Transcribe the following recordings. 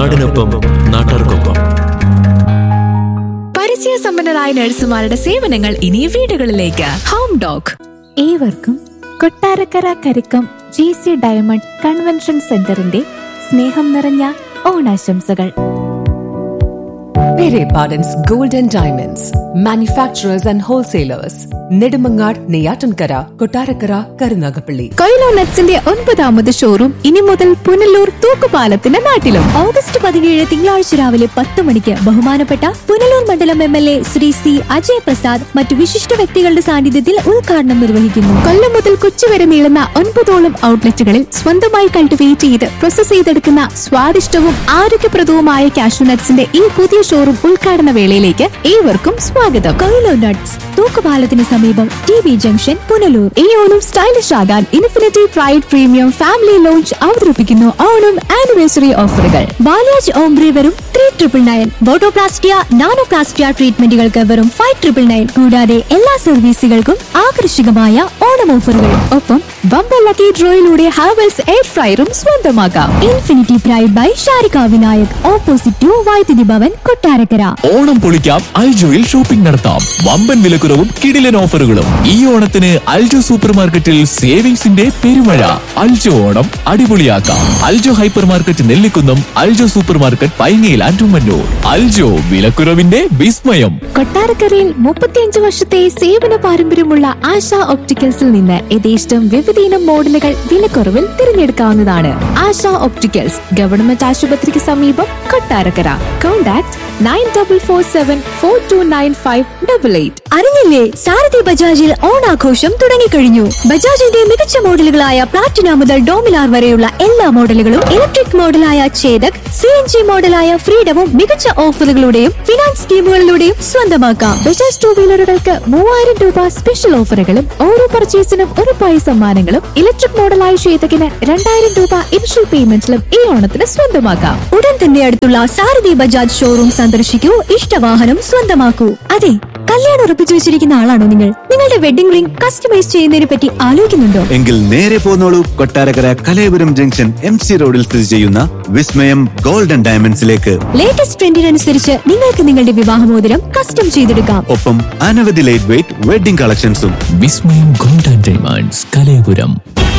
നാടിനൊപ്പം നാട്ടാർക്കൊപ്പം പരിചയസമ്പന്നരായ നഴ്സുമാരുടെ സേവനങ്ങൾ ഇനി വീടുകളിലേക്ക് ഹോം ഡോഗ് ഏവർക്കും Kottarakkara Karikkam G C diamond convention സെന്ററിന്റെ സ്നേഹം നിറഞ്ഞ ഓണാശംസകൾ Pere Pardon's Gold and Diamonds, manufacturers and wholesalers, Nedumangad, Neyatankara, Kotarakara, Karunagapalli. കൊയിലോ നട്ട്സിന്റെ ഒൻപതാമത് ഷോറൂം ഇനി മുതൽ പുനലൂർ തൂക്കുപാലത്തിന്റെ നാട്ടിലും ഓഗസ്റ്റ് പതിനേഴ് തിങ്കളാഴ്ച രാവിലെ പത്ത് മണിക്ക് ബഹുമാനപ്പെട്ട പുനലൂർ മണ്ഡലം M L A Shri C Ajay Prasad മറ്റു വിശിഷ്ട വ്യക്തികളുടെ സാന്നിധ്യത്തിൽ ഉദ്ഘാടനം നിർവഹിക്കുന്നു കൊല്ലം മുതൽ കൊച്ചി വരെ നീളുന്ന ഒൻപതോളം ഔട്ട്ലെറ്റുകളിൽ സ്വന്തമായി കൾട്ടിവേറ്റ് ചെയ്ത് പ്രോസസ് ചെയ്തെടുക്കുന്ന സ്വാദിഷ്ടവും ആരോഗ്യപ്രദവുമായ കാഷ്യൂ നട്ട്സിന്റെ ഈ പുതിയ ഷോറൂം ഉദ്ഘാടന വേളയിലേക്ക് ഏവർക്കും സ്വാഗതം കൊയിലോ നട്ട്സ് തൂക്കുപാലത്തിന് സമീപം ടി ബി ജംഗ്ഷൻ പുനലൂർ ഈ ഓണം സ്റ്റൈലിഷ് ആകാൻ infinity pride premium family lounge അവതരിപ്പിക്കുന്നു ഓണം ആനിവേഴ്സറി ഓഫറുകൾ ബാലാജ് ഓംബ്രി വെറും three triple nine botoplastia nanoplastia ട്രീറ്റ്മെന്റുകൾക്ക് വെറും ഫൈവ് ട്രിപ്പിൾ നയൻ കൂടാതെ എല്ലാ സർവീസുകൾക്കും ആകർഷകമായ ഓണം ഓഫറുകൾ ഒപ്പം ബമ്പർ ലക്കി ഡ്രോയിലൂടെ ഹാവൽസ് എയർ ഫ്രയറും സ്വന്തമാക്കാം infinity pride by Sharika Vinayak opposite to Vaidyuthi Bhavan Kottarakkara Onam പൊളിക്കാം അൽജോയിൽ ഷോപ്പിംഗ് നടത്താം വമ്പൻ വിലക്കുറവും കിടിലൻ ഓഫറുകളും ഈ ഓണത്തിന് അൽജോ സൂപ്പർ മാർക്കറ്റിൽ സേവിങ്സിന്റെ പെരുമഴ അൽജോ ഓണം അടിപൊളിയാക്കാം Aljo hyper market Nellikunnam Aljo super market പൈങ്ങയിൽ ആൻഡുമന്നൂർ അൽജോ വിലക്കുറവിന്റെ വിസ്മയം കൊട്ടാരക്കരയിൽ മുപ്പത്തിയഞ്ച് വർഷത്തെ സേവന പാരമ്പര്യമുള്ള ആശ ഒപ്റ്റിക്കൽസിൽ നിന്ന് യഥേഷ്ടം വിവിധയിനം മോഡലുകൾ വിലക്കുറവിൽ തിരഞ്ഞെടുക്കാവുന്നതാണ് ആശ ഒപ്റ്റിക്കൽസ് ഗവൺമെന്റ് ആശുപത്രിക്ക് സമീപം Kottarakkara contact nine double four seven four two nine five double eight അറിഞ്ഞില്ലേ സാരഥി ബജാജിൽ ഓണാഘോഷം തുടങ്ങിക്കഴിഞ്ഞു ബജാജിന്റെ മികച്ച മോഡലുകളായ പ്ലാറ്റിന മുതൽ ഡോമിനാർ വരെയുള്ള എല്ലാ മോഡലുകളും ഇലക്ട്രിക് മോഡലായ ചേതക് സി എൻ ജി മോഡലായ ഫ്രീഡവും മികച്ച ഓഫറുകളുടെയും ഫിനാൻസ് സ്കീമുകളിലൂടെയും സ്വന്തമാക്കാം ബജാജ് ടൂ വീലറുകൾക്ക് മൂവായിരം രൂപ സ്പെഷ്യൽ ഓഫറുകളും ഓരോ പർച്ചേസിനും ഉറപ്പായ സമ്മാനങ്ങളും ഇലക്ട്രിക് മോഡലായ ശ്വേതകിന് രണ്ടായിരം രൂപ ഇനിഷ്യൽ പേയ്മെന്റിലും ഈ ഓണത്തിന് സ്വന്തമാക്കാം ഉടൻ തന്നെ അടുത്തുള്ള സാരഥി ബജാജ് ഷോറൂം സന്ദർശിക്കൂ ഇഷ്ടവാഹനം സ്വന്തമാക്കൂ അതെ കല്യാണം ഉറപ്പിച്ചു വെച്ചിരിക്കുന്ന ആളാണോ നിങ്ങൾ നിങ്ങളുടെ വെഡിംഗ് റിംഗ് കസ്റ്റമൈസ് ചെയ്യുന്നതിനെ പറ്റി ആലോചിക്കുന്നുണ്ടോ എങ്കിൽ നേരെ പോന്നോളൂ Kottarakkara Kalayapuram junction M C റോഡിൽ സ്ഥിതി ചെയ്യുന്ന വിസ്മയം ഗോൾഡൻ ഡയമണ്ട്സിലേക്ക് ലേറ്റസ്റ്റ് ട്രെൻഡിനനുസരിച്ച് നിങ്ങൾക്ക് നിങ്ങളുടെ വിവാഹമോതിരം കസ്റ്റം ചെയ്തെടുക്കാം ഒപ്പം അനവധി ലൈറ്റ് വെയിറ്റ് വെഡിംഗ് കളക്ഷൻസും വിസ്മയം golden diamonds Kalayapuram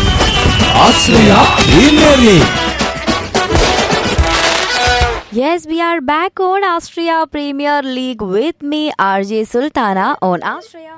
Yes, we are back on Austria Premier League with me, RJ Sultana, on Austria.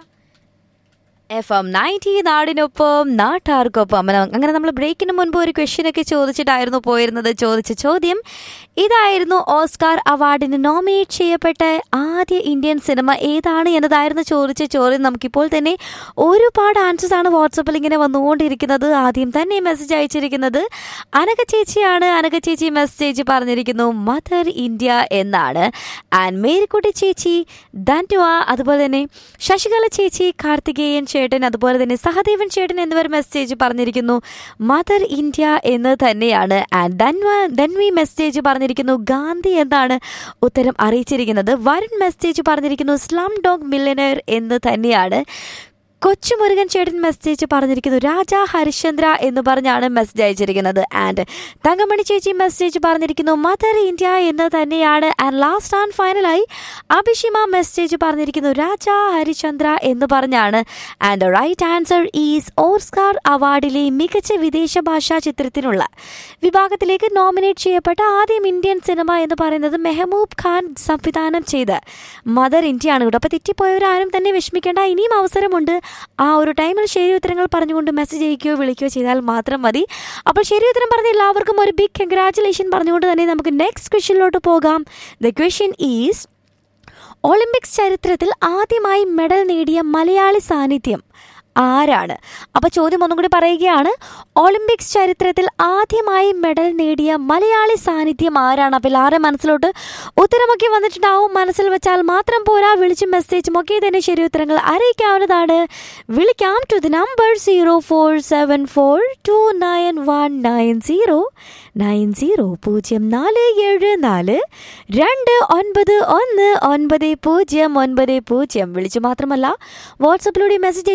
F M ninety നാടിനൊപ്പം നാട്ടാർക്കൊപ്പം അല്ല, അങ്ങനെ നമ്മൾ ബ്രേക്കിന് മുൻപ് ഒരു ക്വസ്റ്റ്യൻ ഒക്കെ ചോദിച്ചിട്ടായിരുന്നു പോയിരുന്നത് ചോദിച്ച ചോദ്യം ഇതായിരുന്നു ഓസ്കാർ അവാർഡിന് നോമിനേറ്റ് ചെയ്യപ്പെട്ട ആദ്യ ഇന്ത്യൻ സിനിമ ഏതാണ് എന്നതായിരുന്നു ചോദിച്ച ചോദ്യം നമുക്കിപ്പോൾ തന്നെ ഒരുപാട് ആൻസേഴ്സ് ആണ് വാട്സപ്പിൽ ഇങ്ങനെ വന്നുകൊണ്ടിരിക്കുന്നത് ആദ്യം തന്നെ മെസ്സേജ് അയച്ചിരിക്കുന്നത് അനക ചേച്ചിയാണ് അനക ചേച്ചി മെസ്സേജ് പറഞ്ഞിരിക്കുന്നു മദർ ഇന്ത്യ എന്നാണ് ആൻഡ് മേരിക്കുട്ടി ചേച്ചി ധന്വ അതുപോലെ തന്നെ ശശികല ചേച്ചി കാർത്തികേയൻ ചേട്ടൻ അതുപോലെ തന്നെ സഹദേവൻ ചേട്ടൻ എന്നിവർ മെസ്സേജ് പറഞ്ഞിരിക്കുന്നു മദർ ഇന്ത്യ എന്ന് തന്നെയാണ് ആൻഡ് ധന്വ ധന്വി മെസ്സേജ് പറഞ്ഞിരിക്കുന്നു ഗാന്ധി എന്നാണ് ഉത്തരം അറിയിച്ചിരിക്കുന്നത് വരുൺ മെസ്സേജ് പറഞ്ഞിരിക്കുന്നു സ്ലം ഡോഗ് മില്ലനർ എന്ന് തന്നെയാണ് കൊച്ചുമുരുകൻ ചേട്ടൻ മെസ്സേജ് പറഞ്ഞിരിക്കുന്നു രാജ ഹരിശ്ചന്ദ്ര എന്ന് പറഞ്ഞാണ് മെസ്സേജ് അയച്ചിരിക്കുന്നത് ആൻഡ് തങ്കമണി ചേച്ചി മെസ്സേജ് പറഞ്ഞിരിക്കുന്നു മദർ ഇന്ത്യ എന്ന് തന്നെയാണ് ആൻഡ് ലാസ്റ്റ് ആൻഡ് ഫൈനലായി അഭിഷിമ മെസ്സേജ് പറഞ്ഞിരിക്കുന്നു രാജ ഹരിചന്ദ്ര എന്ന് പറഞ്ഞാണ് and right answer is Oscar അവാർഡിലെ മികച്ച വിദേശ ഭാഷാ ചിത്രത്തിനുള്ള വിഭാഗത്തിലേക്ക് നോമിനേറ്റ് ചെയ്യപ്പെട്ട ആദ്യം ഇന്ത്യൻ സിനിമ എന്ന് പറയുന്നത് മെഹബൂബ് ഖാൻ സംവിധാനം ചെയ്ത മദർ ഇന്ത്യ ആണ് കേട്ടോ അപ്പോൾ തെറ്റിപ്പോയവരാരും തന്നെ വിഷമിക്കേണ്ട ഇനിയും അവസരമുണ്ട് ആ ഒരു ടൈമിൽ ശരി ഉത്തരങ്ങൾ പറഞ്ഞുകൊണ്ട് മെസ്സേജ് അയക്കുകയോ വിളിക്കുകയോ ചെയ്താൽ മാത്രം മതി അപ്പോൾ ശരി ഉത്തരം പറഞ്ഞ എല്ലാവർക്കും ഒരു ബിഗ് കൺഗ്രാറ്റുലേഷൻ പറഞ്ഞുകൊണ്ട് തന്നെ നമുക്ക് നെക്സ്റ്റ് ക്വസ്റ്റ്യനിലോട്ട് പോകാം ദ ക്വസ്റ്റ്യൻ ഈസ് ഒളിമ്പിക്സ് ചരിത്രത്തിൽ ആദ്യമായി മെഡൽ നേടിയ മലയാളി സാന്നിധ്യം ആരാണ് അപ്പോൾ ചോദ്യം ഒന്നും കൂടി പറയുകയാണ് ഒളിമ്പിക്സ് ചരിത്രത്തിൽ ആദ്യമായി മെഡൽ നേടിയ മലയാളി സാന്നിധ്യം ആരാണ് അപ്പോൾ എല്ലാവരും മനസ്സിലോട്ട് ഉത്തരമൊക്കെ വന്നിട്ടുണ്ടാവും മനസ്സിൽ വെച്ചാൽ മാത്രം പോരാ വിളിച്ചും മെസ്സേജും ഒക്കെ തന്നെ ശരി ഉത്തരങ്ങൾ അറിയിക്കാവുന്നതാണ് വിളിക്കാം to the number zero four seven four two nine one nine zero nine zero പൂജ്യം നാല് ഏഴ് നാല് രണ്ട് ഒൻപത് ഒന്ന് ഒൻപത് പൂജ്യം ഒൻപത് പൂജ്യം വിളിച്ചു മാത്രമല്ല വാട്സപ്പിലൂടെ മെസ്സേജ് അയച്ചും ശരി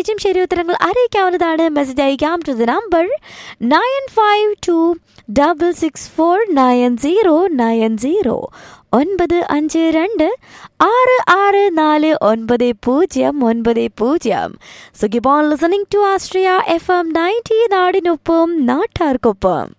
ഉത്തരങ്ങൾ അറിയിക്കാവുന്നതാണ് മെസ്സേജ് അയക്കാം to the number nine five two double six four nine zero nine zero ഒൻപത് അഞ്ച് രണ്ട് ആറ് ആറ് നാല് ഒൻപത് പൂജ്യം ഒൻപത് പൂജ്യം സുഖിബോൺ listening to Austria F M ninety നാടിനൊപ്പം നാട്ടാർക്കൊപ്പം